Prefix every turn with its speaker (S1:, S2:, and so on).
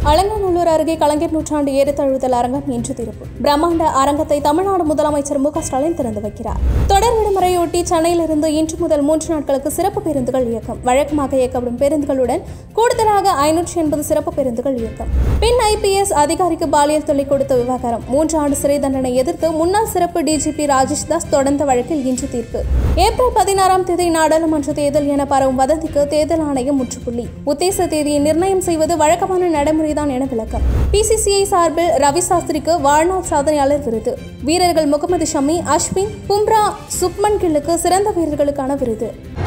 S1: அலங்காநல்லூர் அருகே கலைஞர் நூற்றாண்டு ஏறு தழுவுதல் அரங்கம் இன்று திறப்பு பிரம்மாண்ட அரங்கத்தை தமிழ்நாடு முதலமைச்சர் மு க ஸ்டாலின் திறந்து வைக்கிறார் தொடர் விடுமுறையொட்டி சென்னையிலிருந்து இன்று முதல் மூன்று நாட்களுக்கு சிறப்பு பேருந்துகள் இயக்கம் வழக்கமாக இயக்கப்படும் பேருந்துகளுடன் கூடுதலாக ஐநூற்றி எண்பது சிறப்பு பேருந்துகள் இயக்கம் பின் ஐபிஎஸ் அதிகாரிக்கு பாலியல் தொல்லை கொடுத்த விவகாரம் மூன்று ஆண்டு சிறை தண்டனை எதிர்த்து முன்னாள் சிறப்பு டிஜிபி ராஜேஷ் தாஸ் தொடர்ந்த வழக்கில் இன்று தீர்ப்பு ஏப்ரல் பதினாறாம் தேதி நாடாளுமன்ற தேர்தல் என பரவும் வதந்திக்கு தேர்தல் ஆணையம் முற்றுப்புள்ளி உத்தேச தேதியை நிர்ணயம் செய்வது வழக்கமான நடைமுறைதான் என விளக்கம் பிசிசிஐ சார்பில் ரவி சாஸ்திரிக்கு வாழ்நாள் சாதனையாளர் விருது வீரர்கள் முகமது ஷமி அஸ்வின் பும்ரா சுப்மன் கில்லுக்கு சிறந்த வீரர்களுக்கான விருது